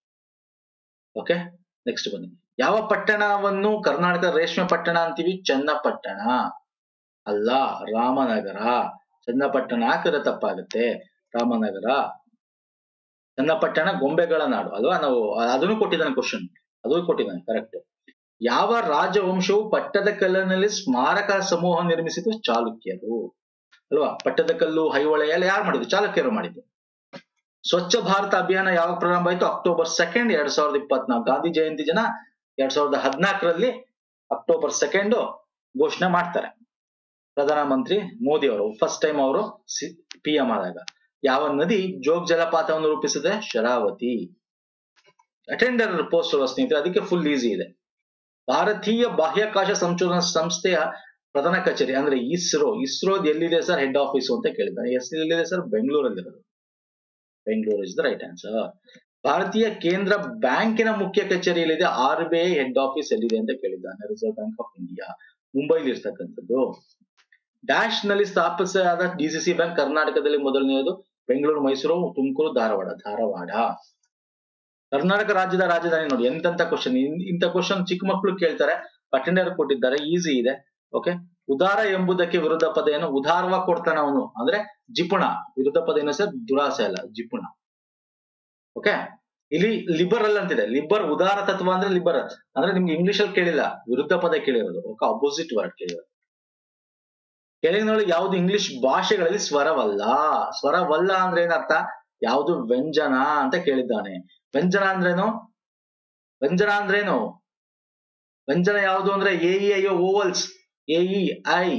ಓಕೆ ನೆಕ್ಸ್ಟ್ ಬನ್ನಿ ಯಾವ ಪಟ್ಟಣವನ್ನು ಕರ್ನಾಟಕ ರೇಷ್ಮೆ ಪಟ್ಟಣ ಅಂತೀವಿ ಚನ್ನಪಟ್ಟಣ ಅಲ್ಲ ರಾಮನಗರ ಚನ್ನಪಟ್ಟಣ ಹಾಕಿದ್ರೆ ತಪ್ಪಾಗುತ್ತೆ ರಾಮನಗರ ಚನ್ನಪಟ್ಟಣ ಗೊಂಬೆಗಳ ನಾಡು ಅಲ್ವಾ ನಾವು ಅದನ್ನು ಕೊಟ್ಟಿದ್ದಾನೆ ಕ್ವಶನ್ ಅದು ಕೊಟ್ಟಿದ್ದಾನೆ ಕರೆಕ್ಟ್ ಯಾವ ರಾಜವಂಶವು ಪಟ್ಟದಕಲ್ಲಿನಲ್ಲಿ ಸ್ಮಾರಕ ಸಮೂಹ ನಿರ್ಮಿಸಿತು ಚಾಲುಕ್ಯರು ಅಲ್ವಾ ಪಟ್ಟದಕಲ್ಲು ಹೈಹೊಳೆ ಎಲ್ಲ ಯಾರು ಮಾಡಿದ್ರು ಚಾಲುಕ್ಯರು ಮಾಡಿದ್ದು ಸ್ವಚ್ಛ ಭಾರತ ಅಭಿಯಾನ ಯಾವಾಗ ಪ್ರಾರಂಭ ಆಯ್ತು ಅಕ್ಟೋಬರ್ ಸೆಕೆಂಡ್ ಎರಡ್ ಸಾವಿರದ ಇಪ್ಪತ್ನಾಲ್ಕು ಗಾಂಧಿ ಜಯಂತಿ ಜನ ಎರಡ್ ಸಾವಿರದ ಹದಿನಾಲ್ಕರಲ್ಲಿ ಅಕ್ಟೋಬರ್ ಸೆಕೆಂಡ್ ಘೋಷಣೆ ಮಾಡ್ತಾರೆ ಪ್ರಧಾನಮಂತ್ರಿ ಮೋದಿ ಅವರು ಫಸ್ಟ್ ಟೈಮ್ ಅವರು ಪಿ ಎಂ ಆದಾಗ ಯಾವ ನದಿ ಜೋಗ್ ಜಲಪಾತವನ್ನು ರೂಪಿಸಿದೆ ಶರಾವತಿ ಅಟೆಂಡರ್ ಪೋಸ್ಟ್ ಸ್ನೇಹಿತರೆ ಅದಕ್ಕೆ ಫುಲ್ ಈಸಿ ಇದೆ ಭಾರತೀಯ ಬಾಹ್ಯಾಕಾಶ ಸಂಶೋಧನಾ ಸಂಸ್ಥೆಯ ಪ್ರಧಾನ ಕಚೇರಿ ಅಂದ್ರೆ ಇಸ್ರೋ ಇಸ್ರೋದ್ ಎಲ್ಲಿದೆ ಸರ್ ಹೆಡ್ ಆಫೀಸ್ ಅಂತ ಕೇಳಿದ್ದಾರೆ ಎಸ್ ಎಲ್ಲಿದೆ ಸರ್ ಬೆಂಗಳೂರಲ್ಲಿರೋದು Bengaluru is the right answer ಭಾರತೀಯ ಕೇಂದ್ರ ಬ್ಯಾಂಕಿನ ಮುಖ್ಯ ಕಚೇರಿಯಲ್ಲಿದೆ R B I head office ಎಲ್ಲಿದೆ ಅಂತ ಕೇಳಿದ್ದಾನೆ ರಿಸರ್ವ್ ಬ್ಯಾಂಕ್ ಆಫ್ ಇಂಡಿಯಾ ಮುಂಬೈಲಿ ಇರ್ತಕ್ಕಂಥದ್ದು ಡ್ಯಾಶ್ ನಲ್ಲಿ ಸ್ಥಾಪಿಸಲಾದ ಡಿಸಿಸಿ ಬ್ಯಾಂಕ್ ಕರ್ನಾಟಕದಲ್ಲಿ ಮೊದಲನೆಯದು ಬೆಂಗಳೂರು ಮೈಸೂರು ತುಮಕೂರು ಧಾರವಾಡ ಧಾರವಾಡ ಕರ್ನಾಟಕ ರಾಜ್ಯದ ರಾಜಧಾನಿ ನೋಡಿ ಎಂತೆಂತ ಕ್ವಶನ್ ಇಂಥ ಕ್ವಶನ್ ಚಿಕ್ಕ ಮಕ್ಕಳು ಕೇಳ್ತಾರೆ ಅಟೆಂಡರ್ ಕೊಟ್ಟಿದ್ದಾರೆ ಈಸಿ ಇದೆ ಓಕೆ ಉದಾರ ಎಂಬುದಕ್ಕೆ ವಿರುದ್ಧ ಪದ ಏನು ಉದಾರವಾಗಿ ಕೊಡ್ತಾನೆ ಅವನು ಅಂದ್ರೆ ಜಿಪುಣ ವಿರುದ್ಧ ಪದ ಏನು ಸರ್ ದುರಾಸೆ ಅಲ್ಲ ಜಿಪುಣ ಓಕೆ ಇಲ್ಲಿ ಲಿಬರಲ್ ಅಂತಿದೆ ಲಿಬರ್ ಉದಾರ ತತ್ವ ಅಂದ್ರೆ ಲಿಬರ್ ಅಂದ್ರೆ ನಿಮ್ಗೆ ಇಂಗ್ಲಿಷ್ ಅಲ್ಲಿ ಕೇಳಿಲ್ಲ ವಿರುದ್ಧ ಪದ ಕೇಳಿರೋದು ಓಕೆ ಅಪೋಸಿಟ್ ವರ್ಡ್ ಕೇಳಿರೋದು ಕೆಳಗಿನೊಳಗೆ ಯಾವ್ದು ಇಂಗ್ಲಿಷ್ ಭಾಷೆಗಳಲ್ಲಿ ಸ್ವರವಲ್ಲ ಸ್ವರವಲ್ಲ ಅಂದ್ರೆ ಏನರ್ಥ ಯಾವುದು ವ್ಯಂಜನ ಅಂತ ಕೇಳಿದ್ದಾನೆ ವ್ಯಂಜನ ಅಂದ್ರೇನು ವ್ಯಂಜನ ಅಂದ್ರೇನು ವ್ಯಂಜನ ಯಾವುದು ಅಂದ್ರೆ A E I vowels A E I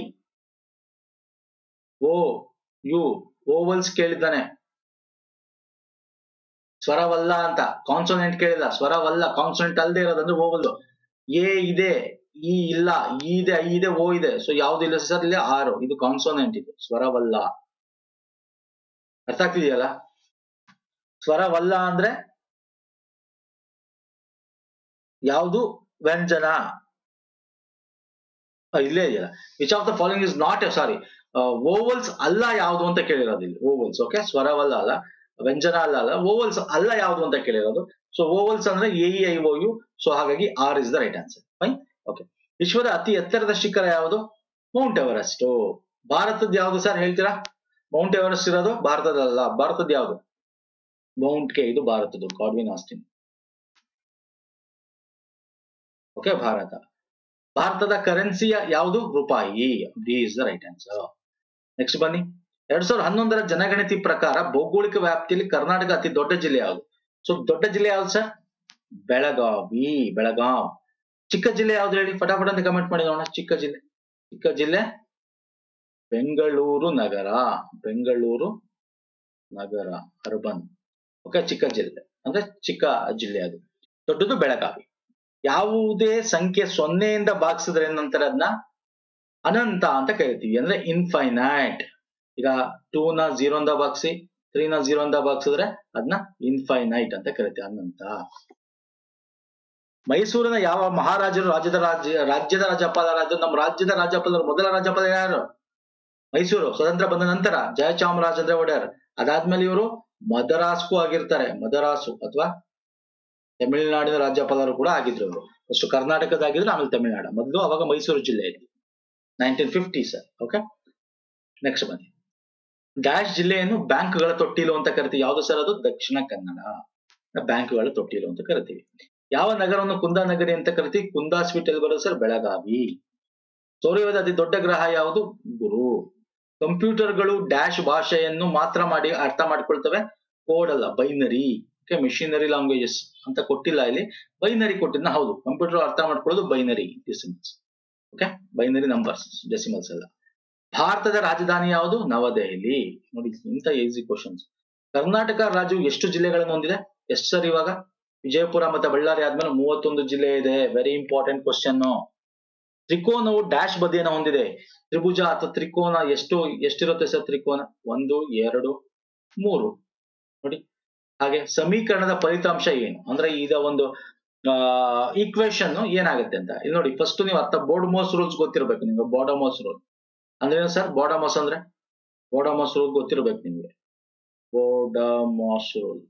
O U vowels ಕೇಳಿದ್ದಾನೆ ಸ್ವರವಲ್ಲ ಅಂತ ಕಾನ್ಸೋನೆಂಟ್ ಕೇಳಿಲ್ಲ ಸ್ವರವಲ್ಲ ಕಾನ್ಸೋನೆಂಟ್ ಅಲ್ಲದೆ ಇರೋದಂದ್ರೆ ಓವಲ್ ಎ ಇದೆ ಇ ಇಲ್ಲ ಇ ಇದೆ ಐ ಇದೆ ಓ ಇದೆ ಸೊ ಯಾವ್ದು ಇಲ್ಲ ಸರ್ ಇಲ್ಲಿ ಆರು ಇದು ಕಾನ್ಸೋನೆಂಟ್ ಇದು ಸ್ವರವಲ್ಲ ಅರ್ಥ ಆಗ್ತಿದೆಯಲ್ಲ ಸ್ವರವಲ್ಲ ಅಂದ್ರೆ ಯಾವುದು ವ್ಯಂಜನ ಆ, ಇಲ್ಲೇ ಇದೆಯಲ್ಲ which of the following is not sorry vowels ಅಲ್ಲ ಯಾವುದು ಅಂತ ಕೇಳಿರೋದು ಇಲ್ಲಿ ಓವಲ್ಸ್ ಓಕೆ ಸ್ವರವಲ್ಲ ಅಲ್ಲ ವ್ಯಂಜನ ಅಲ್ಲ ಅಲ್ಲ ಓವಲ್ಸ್ ಅಲ್ಲ ಯಾವುದು ಅಂತ ಕೇಳಿರೋದು ಸೊ ಓವಲ್ಸ್ ಅಂದ್ರೆ A I O U so ಹಾಗಾಗಿ R is the right answer fine okay ವಿಶ್ವದ ಅತಿ ಎತ್ತರದ ಶಿಖರ ಯಾವುದು ಮೌಂಟ್ ಎವರೆಸ್ಟ್ ಭಾರತದ ಯಾವುದು ಸರ್ ಹೇಳ್ತೀರಾ ಮೌಂಟ್ ಎವರೆಸ್ಟ್ ಇರೋದು ಭಾರತದಲ್ಲ ಭಾರತದ ಯಾವುದು ಮೌಂಟ್ ಕೆ ಇದು ಭಾರತದ್ದು ಗಾಡ್ವಿನ್ ಆಸ್ಟಿನ್ ಓಕೆ ಭಾರತ ಭಾರತದ ಕರೆನ್ಸಿಯ ಯಾವುದು ರೂಪಾಯಿ D is the right answer next ಬನ್ನಿ ಎರಡ್ ಸಾವಿರದ ಹನ್ನೊಂದರ ಜನಗಣತಿ ಪ್ರಕಾರ ಭೌಗೋಳಿಕ ವ್ಯಾಪ್ತಿಯಲ್ಲಿ ಕರ್ನಾಟಕ ಅತಿ ದೊಡ್ಡ ಜಿಲ್ಲೆ ಯಾವುದು ಸೊ ದೊಡ್ಡ ಜಿಲ್ಲೆ ಯಾವ್ದು ಸರ್ ಬೆಳಗಾವಿ ಬೆಳಗಾವ್ ಚಿಕ್ಕ ಜಿಲ್ಲೆ ಯಾವ್ದು ಹೇಳಿ ಫಟಾಫಟ್ ಅಂತ ಕಮೆಂಟ್ ಮಾಡಿ ನೋಡೋಣ ಚಿಕ್ಕ ಜಿಲ್ಲೆ ಚಿಕ್ಕ ಜಿಲ್ಲೆ ಬೆಂಗಳೂರು ನಗರ ಬೆಂಗಳೂರು ನಗರ ಅರ್ಬನ್ ಓಕೆ ಚಿಕ್ಕ ಜಿಲ್ಲೆ ಅಂದ್ರೆ ಚಿಕ್ಕ ಜಿಲ್ಲೆ ಅದು ದೊಡ್ಡದು ಬೆಳಗಾವಿ ಯಾವುದೇ ಸಂಖ್ಯೆ ಸೊನ್ನೆಯಿಂದ ಭಾಗಿಸಿದ್ರೆ ನಂತರ ಅದನ್ನ ಅನಂತ ಅಂತ ಕರಿತೀವಿ ಅಂದ್ರೆ ಇನ್ಫೈನೈಟ್ ಈಗ ಟೂ ನ ಜೀರೋಂದ ಭಾಗಿಸಿ ತ್ರೀ ನ ಜೀರೋಂದ ಭಾಗಿಸಿದ್ರೆ ಅದನ್ನ ಇನ್ಫೈನೈಟ್ ಅಂತ ಕರಿತೀವಿ ಅನಂತ ಮೈಸೂರಿನ ಯಾವ ಮಹಾರಾಜರು ರಾಜ್ಯದ ರಾಜ್ಯ ರಾಜ್ಯದ ರಾಜ್ಯಪಾಲರಾದ್ರು ನಮ್ಮ ರಾಜ್ಯದ ರಾಜ್ಯಪಾಲರು ಮೊದಲ ರಾಜ್ಯಪಾಲ ಯಾರು ಮೈಸೂರು ಸ್ವತಂತ್ರ ಬಂದ ನಂತರ ಜಯಚಾಮರಾಜೇಂದ್ರ ಒಡೆಯರ್ ಅದಾದ್ಮೇಲೆ ಇವರು ಮದರಾಸ್ಗೂ ಆಗಿರ್ತಾರೆ ಮದರಾಸು ಅಥವಾ ತಮಿಳುನಾಡಿನ ರಾಜ್ಯಪಾಲರು ಕೂಡ ಆಗಿದ್ರು ಅವರು ಫಸ್ಟ್ ಕರ್ನಾಟಕದಾಗಿದ್ರು ಆಮೇಲೆ ತಮಿಳುನಾಡು ಮೊದಲು ಅವಾಗ ಮೈಸೂರು ಜಿಲ್ಲೆ ಇತ್ತು nineteen fifty sir okay next ಬನ್ನಿ ಡ್ಯಾಶ್ ಜಿಲ್ಲೆಯನ್ನು ಬ್ಯಾಂಕ್ಗಳ ತೊಟ್ಟಿಲು ಅಂತ ಕರಿತೀವಿ ಯಾವ್ದು ಸರ್ ಅದು ದಕ್ಷಿಣ ಕನ್ನಡ ಬ್ಯಾಂಕ್ಗಳ ತೊಟ್ಟಿಲು ಅಂತ ಕರಿತೀವಿ ಯಾವ ನಗರವನ್ನು ಕುಂದಾನಗರಿ ಅಂತ ಕರಿತೀವಿ ಕುಂದಾ ಸ್ವೀಟ್ ಎಲ್ಲಿ ಬರೋದು ಸರ್ ಬೆಳಗಾವಿ ಸೌರ್ಯದ ಅತಿ ದೊಡ್ಡ ಗ್ರಹ ಯಾವುದು ಗುರು ಕಂಪ್ಯೂಟರ್ಗಳು ಡ್ಯಾಶ್ ಭಾಷೆಯನ್ನು ಮಾತ್ರ ಮಾಡಿ ಅರ್ಥ ಮಾಡ್ಕೊಳ್ತವೆ ಕೋಡ್ ಅಲ್ಲ ಬೈನರಿ ಓಕೆ ಮಿಷಿನರಿ ಲ್ಯಾಂಗ್ವೇಜಸ್ ಅಂತ ಕೊಟ್ಟಿಲ್ಲ ಇಲ್ಲಿ ಬೈನರಿ ಕೊಟ್ಟಿದ್ನ ಹೌದು ಕಂಪ್ಯೂಟರ್ ಅರ್ಥ ಮಾಡ್ಕೊಳ್ಳೋದು binary decimals okay binary numbers decimals ಎಲ್ಲ ಭಾರತದ ರಾಜಧಾನಿ ಯಾವುದು ನವದೆಹಲಿ ನೋಡಿ ಇಂಥ ಈಸಿ ಕ್ವಶನ್ಸ್ ಕರ್ನಾಟಕ ರಾಜ್ಯವು ಎಷ್ಟು ಜಿಲ್ಲೆಗಳನ್ನು ಹೊಂದಿದೆ ಎಷ್ಟು ಸರ್ ಇವಾಗ ವಿಜಯಪುರ ಮತ್ತೆ ಬಳ್ಳಾರಿ ಆದ್ಮೇಲೆ ಮೂವತ್ತೊಂದು ಜಿಲ್ಲೆ ಇದೆ ವೆರಿ ಇಂಪಾರ್ಟೆಂಟ್ ಕ್ವಶನ್ ತ್ರಿಕೋನವು ಡ್ಯಾಶ್ ಬದಿಯನ್ನು ಹೊಂದಿದೆ ತ್ರಿಭುಜ ಅಥವಾ ತ್ರಿಕೋನ ಎಷ್ಟು ಎಷ್ಟಿರುತ್ತೆ ಸರ್ ತ್ರಿಕೋನ ಒಂದು ಎರಡು ಮೂರು ನೋಡಿ ಹಾಗೆ ಸಮೀಕರಣದ ಫಲಿತಾಂಶ ಏನು ಅಂದ್ರೆ ಈಗ ಒಂದು ಈಕ್ವೇಶನ್ ಏನಾಗುತ್ತೆ ಅಂತ ಇಲ್ಲಿ ನೋಡಿ ಫಸ್ಟ್ ನೀವು ಅರ್ಥ ಬೋರ್ಡ್ ರೂಲ್ಸ್ ಗೊತ್ತಿರಬೇಕು ನಿಮ್ಗೆ ಬಾಡಮೋಸ್ ರೂಲ್ ಅಂದ್ರೆ ಸರ್ ಬಾಡಮೋಸ್ ಅಂದ್ರೆ ಬಾಡಮೋಸ್ ರೂಲ್ ಗೊತ್ತಿರಬೇಕು ನಿಮ್ಗೆ ಬೋಡಮೋಸ್ ರೂಲ್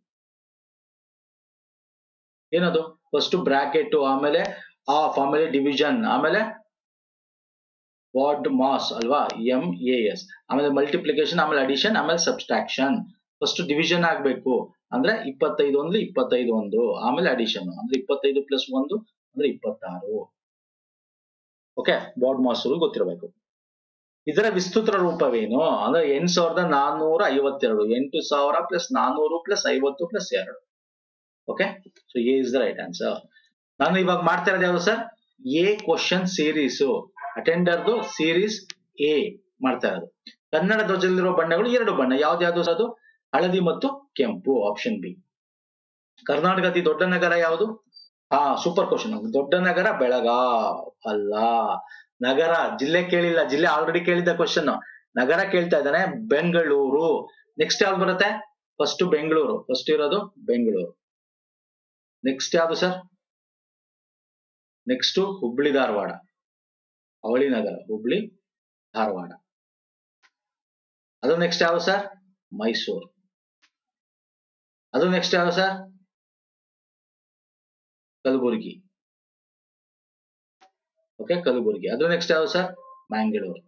ಏನದು ಫಸ್ಟ್ ಬ್ರಾಕೆಟ್ ಆಮೇಲೆ ಆಫ್ ಆಮೇಲೆ ಡಿವಿಷನ್ ಆಮೇಲೆ ವಾಡ್ ಮಾಸ್ ಅಲ್ವಾ ಎಂ ಎ ಎಸ್ ಆಮೇಲೆ ಮಲ್ಟಿಪ್ಲಿಕೇಶನ್ ಆಮೇಲೆ ಅಡಿಷನ್ ಆಮೇಲೆ ಸಬ್ಸ್ಟ್ರಾಕ್ಷನ್ ಫಸ್ಟ್ ಡಿವಿಷನ್ ಆಗ್ಬೇಕು ಅಂದ್ರೆ ಇಪ್ಪತ್ತೈದು ಅಂದ್ರೆ ಇಪ್ಪತ್ತೈದು ಒಂದು ಆಮೇಲೆ ಅಡಿಷನ್ ಅಂದ್ರೆ ಇಪ್ಪತ್ತೈದು ಪ್ಲಸ್ ಒಂದು ಅಂದ್ರೆ ಇಪ್ಪತ್ತಾರು ಓಕೆ ಬಾಡ್ ಮಾಸ್ ರೂಲ್ ಗೊತ್ತಿರಬೇಕು ಇದರ ವಿಸ್ತೃತ ರೂಪವೇನು ಅಂದ್ರೆ ಎಂಟ್ ಸಾವಿರದ ನಾನ್ನೂರ ಐವತ್ತೆರಡು ಎಂಟು ಸಾವಿರ ಪ್ಲಸ್ ನಾನ್ನೂರು ಪ್ಲಸ್ ಐವತ್ತು ಪ್ಲಸ್ ಎರಡು okay so A is the right answer ನಾನು ಇವಾಗ ಮಾಡ್ತಾ ಇರೋದು ಯಾವುದು ಸರ್ ಎ ಕ್ವಶನ್ ಸೀರೀಸ್ ಅಟೆಂಡರ್ದು ಸೀರೀಸ್ ಎ ಮಾಡ್ತಾ ಇರೋದು ಕನ್ನಡ ಧ್ವಜದಲ್ಲಿರುವ ಬಣ್ಣಗಳು ಎರಡು ಬಣ್ಣ ಯಾವ್ದು ಯಾವ್ದು ಅದು ಹಳದಿ ಮತ್ತು ಕೆಂಪು ಆಪ್ಷನ್ ಬಿ ಕರ್ನಾಟಕ ಅತಿ ದೊಡ್ಡ ನಗರ ಯಾವುದು ಹಾ ಸೂಪರ್ ಕ್ವಶನ್ ದೊಡ್ಡ ನಗರ ಬೆಳಗಾವ್ ಅಲ್ಲ ನಗರ ಜಿಲ್ಲೆ ಕೇಳಿಲ್ಲ ಜಿಲ್ಲೆ ಆಲ್ರೆಡಿ ಕೇಳಿದ್ದ ಕ್ವಶನ್ ನಗರ ಕೇಳ್ತಾ ಇದ್ದಾನೆ ಬೆಂಗಳೂರು ನೆಕ್ಸ್ಟ್ ಯಾವ್ದು ಬರುತ್ತೆ ಫಸ್ಟ್ ಬೆಂಗಳೂರು ಫಸ್ಟ್ ಇರೋದು ಬೆಂಗಳೂರು ನೆಕ್ಸ್ಟ್ ಯಾವ್ದು ಸರ್ ನೆಕ್ಸ್ಟ್ ಹುಬ್ಳಿ ಧಾರವಾಡ ಅವಳಿ ನಗರ ಹುಬ್ಳಿ ಧಾರವಾಡ ಅದು ನೆಕ್ಸ್ಟ್ ಯಾವ್ದು ಸರ್ ಮೈಸೂರು ಅದು ನೆಕ್ಸ್ಟ್ ಯಾವ್ದು ಸರ್ ಕಲಬುರಗಿ ಓಕೆ ಕಲಬುರಗಿ ಅದು ನೆಕ್ಸ್ಟ್ ಯಾವ್ದು ಸರ್ ಮ್ಯಾಂಗ್ಳೂರು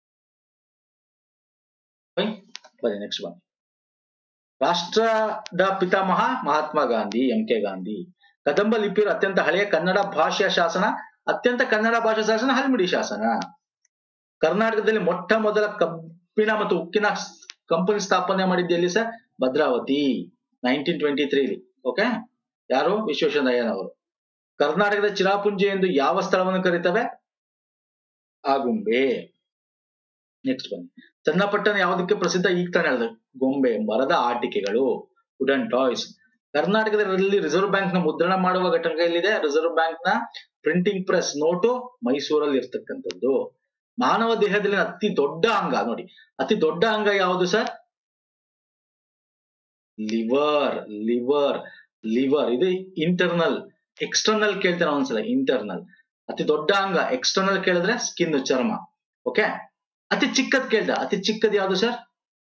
ಬನ್ನಿ ನೆಕ್ಸ್ಟ್ ಬನ್ನಿ ರಾಷ್ಟ್ರದ ಪಿತಾಮಹ ಮಹಾತ್ಮ ಗಾಂಧಿ ಎಂ ಕೆ ಗಾಂಧಿ ಕದಂಬ ಲಿಪಿಯ ಅತ್ಯಂತ ಹಳೆಯ ಕನ್ನಡ ಭಾಷೆಯ ಶಾಸನ ಅತ್ಯಂತ ಕನ್ನಡ ಭಾಷಾ ಶಾಸನ ಹಲ್ಮಿಡಿ ಶಾಸನ ಕರ್ನಾಟಕದಲ್ಲಿ ಮೊಟ್ಟ ಮೊದಲ ಕಬ್ಬಿಣ ಮತ್ತು ಉಕ್ಕಿನ ಕಂಪನಿ ಸ್ಥಾಪನೆ ಮಾಡಿದ್ದು ಎಲ್ಲಿ ಸರ್ ಭದ್ರಾವತಿ ನೈನ್ಟೀನ್ ಟ್ವೆಂಟಿ ತ್ರೀಲಿ ಓಕೆ ಯಾರು ವಿಶ್ವೇಶ್ವರಯ್ಯನವರು ಕರ್ನಾಟಕದ ಚಿರಾಪುಂಜಿ ಎಂದು ಯಾವ ಸ್ಥಳವನ್ನು ಕರೀತವೆ ಆಗುಂಬೆ ನೆಕ್ಸ್ಟ್ ಬನ್ನಿ ಚನ್ನಪಟ್ಟಣ ಯಾವುದಕ್ಕೆ ಪ್ರಸಿದ್ಧ ಈಗ ತಾನೇ ಹೇಳಿದೆ ಗೊಂಬೆ ಮರದ ಆಟಿಕೆಗಳು ವುಡನ್ ಟಾಯ್ಸ್ ಕರ್ನಾಟಕದಲ್ಲಿ ರಿಸರ್ವ್ ಬ್ಯಾಂಕ್ ನ ಮುದ್ರಣ ಮಾಡುವ ಘಟಕ ಎಲ್ಲಿದೆ ರಿಸರ್ವ್ ಬ್ಯಾಂಕ್ ನ ಪ್ರಿಂಟಿಂಗ್ ಪ್ರೆಸ್ ನೋಟು ಮೈಸೂರಲ್ಲಿ ಇರ್ತಕ್ಕಂಥದ್ದು ಮಾನವ ದೇಹದಲ್ಲಿ ಅತಿ ದೊಡ್ಡ ಅಂಗ ನೋಡಿ ಅತಿ ದೊಡ್ಡ ಅಂಗ ಯಾವುದು ಸರ್ ಲಿವರ್ ಲಿವರ್ ಲಿವರ್ ಇದು ಇಂಟರ್ನಲ್ ಎಕ್ಸ್ಟರ್ನಲ್ ಕೇಳ್ತೇನೆ ಒಂದ್ಸಲ ಇಂಟರ್ನಲ್ ಅತಿ ದೊಡ್ಡ ಅಂಗ ಎಕ್ಸ್ಟರ್ನಲ್ ಕೇಳಿದ್ರೆ ಸ್ಕಿನ್ ಚರ್ಮ ಓಕೆ ಅತಿ ಚಿಕ್ಕದ್ ಕೇಳ್ದ ಅತಿ ಚಿಕ್ಕದ್ ಯಾವ್ದು ಸರ್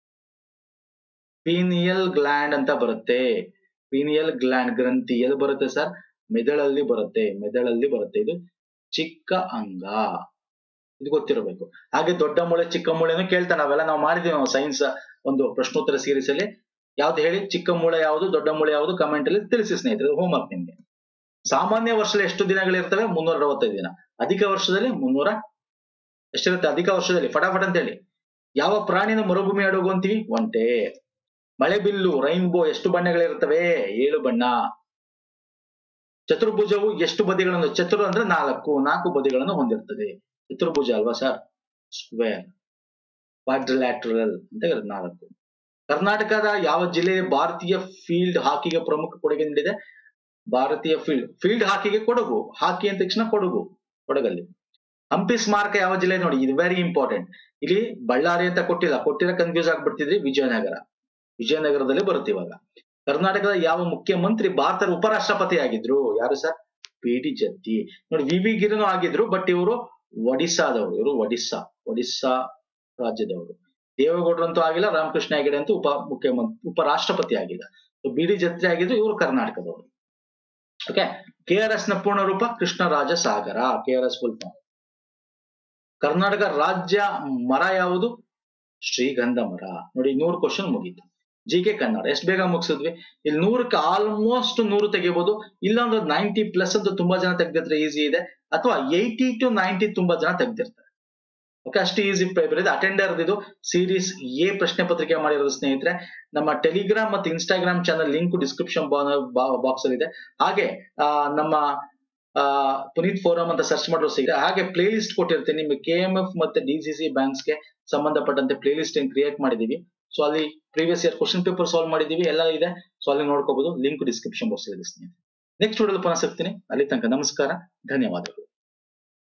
ಪೀನಿಯಲ್ ಗ್ಲ್ಯಾಂಡ್ ಅಂತ ಬರುತ್ತೆ ಪೀನಿಯಲ್ ಗ್ಲ್ಯಾಂಡ್ ಗ್ರಂಥಿ ಎಲ್ಲಿ ಬರುತ್ತೆ ಸರ್ ಮೆದುಳಲ್ಲಿ ಬರುತ್ತೆ ಮೆದುಳಲ್ಲಿ ಬರುತ್ತೆ ಇದು ಚಿಕ್ಕ ಅಂಗ ಇದು ಗೊತ್ತಿರಬೇಕು ಹಾಗೆ ದೊಡ್ಡ ಮೂಳೆ ಚಿಕ್ಕ ಮೂಳೆನೂ ಕೇಳ್ತಾನೆ ಅವೆಲ್ಲ ನಾವು ಮಾಡಿದೀವಿ ನಾವು ಸೈನ್ಸ್ ಒಂದು ಪ್ರಶ್ನೋತ್ತರ ಸೀರೀಸ್ ಅಲ್ಲಿ ಯಾವ್ದು ಹೇಳಿ ಚಿಕ್ಕ ಮೂಳೆ ಯಾವುದು ದೊಡ್ಡ ಮೂಳೆ ಯಾವುದು ಕಮೆಂಟ್ ಅಲ್ಲಿ ತಿಳಿಸಿ ಸ್ನೇಹಿತರೆ ಹೋಮ್ವರ್ಕ್ ನಿಮ್ಗೆ ಸಾಮಾನ್ಯ ವರ್ಷದಲ್ಲಿ ಎಷ್ಟು ದಿನಗಳಿರ್ತವೆ ಮುನ್ನೂರ ಅರವತ್ತೈದು ದಿನ ಅಧಿಕ ವರ್ಷದಲ್ಲಿ ಮುನ್ನೂರ ಎಷ್ಟಿರುತ್ತೆ ಅಧಿಕ ವರ್ಷದಲ್ಲಿ ಫಟಾಫಟ್ ಅಂತ ಹೇಳಿ ಯಾವ ಪ್ರಾಣಿನ ಮರುಭೂಮಿ ಹಡಗು ಅಂತೀವಿ ಒಂಟೆ ಮಳೆ ಬಿಲ್ಲು ರೈನ್ಬೋ ಎಷ್ಟು ಬಣ್ಣಗಳಿರ್ತವೆ ಏಳು ಬಣ್ಣ ಚತುರ್ಭುಜವು ಎಷ್ಟು ಬದಿಗಳನ್ನು ಚತುರ್ ಅಂದ್ರೆ ನಾಲ್ಕು ನಾಲ್ಕು ಬದಿಗಳನ್ನು ಹೊಂದಿರ್ತದೆ ಚತುರ್ಭುಜ ಅಲ್ವಾ ಸರ್ ಸ್ಕ್ವೇರ್ ಕ್ವಾಡ್ರಿಲ್ಯಾಟ್ರಲ್ ಅಂತ ಇರುತ್ತೆ ನಾಲ್ಕು ಕರ್ನಾಟಕದ ಯಾವ ಜಿಲ್ಲೆ ಭಾರತೀಯ ಫೀಲ್ಡ್ ಹಾಕಿಗೆ ಪ್ರಮುಖ ಕೊಡುಗೆ ನೀಡಿದೆ ಭಾರತೀಯ ಫೀಲ್ಡ್ ಫೀಲ್ಡ್ ಹಾಕಿಗೆ ಕೊಡಗು ಹಾಕಿ ಅಂದ ತಕ್ಷಣ ಕೊಡಗು ಕೊಡಗಲ್ಲಿ ಹಂಪಿ ಸ್ಮಾರಕ ಯಾವ ಜಿಲ್ಲೆ ನೋಡಿ ಇದು ವೆರಿ ಇಂಪಾರ್ಟೆಂಟ್ ಇಲ್ಲಿ ಬಳ್ಳಾರಿ ಅಂತ ಕೊಟ್ಟಿಲ್ಲ ಕೊಟ್ಟಿರೋ ಕನ್ಫ್ಯೂಸ್ ಆಗ್ಬಿಡ್ತಿದ್ರಿ ವಿಜಯನಗರ ವಿಜಯನಗರದಲ್ಲಿ ಬರುತ್ತೆ ಇವಾಗ ಕರ್ನಾಟಕದ ಯಾವ ಮುಖ್ಯಮಂತ್ರಿ ಭಾರತದ ಉಪರಾಷ್ಟ್ರಪತಿ ಆಗಿದ್ರು ಯಾರು ಸರ್ ಪಿ ಡಿ ಜತ್ತಿ ನೋಡಿ ವಿ ವಿ ಗಿರಿನೂ ಆಗಿದ್ರು ಬಟ್ ಇವರು ಒಡಿಸ್ಸಾದವರು ಇವರು ಒಡಿಸ್ಸಾ ಒಡಿಸ್ಸಾ ರಾಜ್ಯದವರು ದೇವೇಗೌಡರು ಅಂತೂ ಆಗಿಲ್ಲ ರಾಮಕೃಷ್ಣ ಹೆಗಡೆ ಅಂತೂ ಉಪ ಮುಖ್ಯಮಂತ್ರಿ ಉಪರಾಷ್ಟ್ರಪತಿ ಆಗಿಲ್ಲ ಬಿ ಡಿ ಜತ್ರಿ ಆಗಿದ್ರು ಇವರು ಕರ್ನಾಟಕದವರು ಓಕೆ ಕೆ ಆರ್ ಎಸ್ ನ ಪೂರ್ಣ ರೂಪ Krishnaraja Sagara K R S full form Karnataka ರಾಜ್ಯ ಮರ ಯಾವುದು ಶ್ರೀಗಂಧ ಮರ ನೋಡಿ ನೂರು ಕ್ವಶನ್ ಮುಗೀತು ಜಿ ಕೆ ಕನ್ನಡ ಎಷ್ಟು ಬೇಗ ಮುಗಿಸಿದ್ವಿ ಇಲ್ಲಿ ನೂರಕ್ಕೆ ಆಲ್ಮೋಸ್ಟ್ ನೂರು ತೆಗಿಬಹುದು ಇಲ್ಲ ಒಂದು ನೈಂಟಿ ಪ್ಲಸ್ ಅಂತ ತುಂಬಾ ಜನ ತೆಗ್ದಿರ್ತಾರೆ ಈಸಿ ಇದೆ ಅಥವಾ ಏಯ್ಟಿ ಟು ನೈಂಟಿ ತುಂಬಾ ಜನ ತೆಗ್ದಿರ್ತಾರೆ ಓಕೆ ಅಷ್ಟು ಈಸಿ ಪೇಪರ್ ಇದೆ ಅಟೆಂಡರ್ ಇದು ಸೀರೀಸ್ ಎ ಪ್ರಶ್ನೆ ಪತ್ರಿಕೆ ಮಾಡಿರೋದು ಸ್ನೇಹಿತರೆ ನಮ್ಮ ಟೆಲಿಗ್ರಾಮ್ ಮತ್ತು Instagram channel link description box ಅಲ್ಲಿ ಇದೆ ಹಾಗೆ ಆ, ನಮ್ಮ ಆ, ಪುನೀತ್ ಫೋರಂ ಅಂತ ಸರ್ಚ್ ಮಾಡಿರೋ ಸಿಗುತ್ತೆ ಹಾಗೆ ಪ್ಲೇ ಲಿಸ್ಟ್ ಕೊಟ್ಟಿರ್ತೀನಿ ನಿಮಗೆ ಕೆ ಎಂ ಎಫ್ ಮತ್ತೆ ಡಿ ಸಿ ಸಿ ಬ್ಯಾಂಕ್ಸ್ ಗೆ ಸಂಬಂಧಪಟ್ಟಂತೆ ಪ್ಲೇ ಲಿಸ್ಟ್ ಕ್ರಿಯೇಟ್ ಮಾಡಿದೀವಿ ಸೊ ಅಲ್ಲಿ previous year question paper solve ಮಾಡಿದೀವಿ ಎಲ್ಲ ಇದೆ ಸೊ ಅಲ್ಲಿ ನೋಡ್ಕೋಬಹುದು ಲಿಂಕ್ ಡಿಸ್ಕ್ರಿಪ್ಷನ್ ಬಾಕ್ಸ್ ಇದೆ ಸ್ನೇಹಿತರೆ ನೆಕ್ಸ್ಟ್ ವಿಡಿಯೋ ಪುನಃ ಸಿಗ್ತೀನಿ ಅಲ್ಲಿ ತನಕ ನಮಸ್ಕಾರ ಧನ್ಯವಾದಗಳು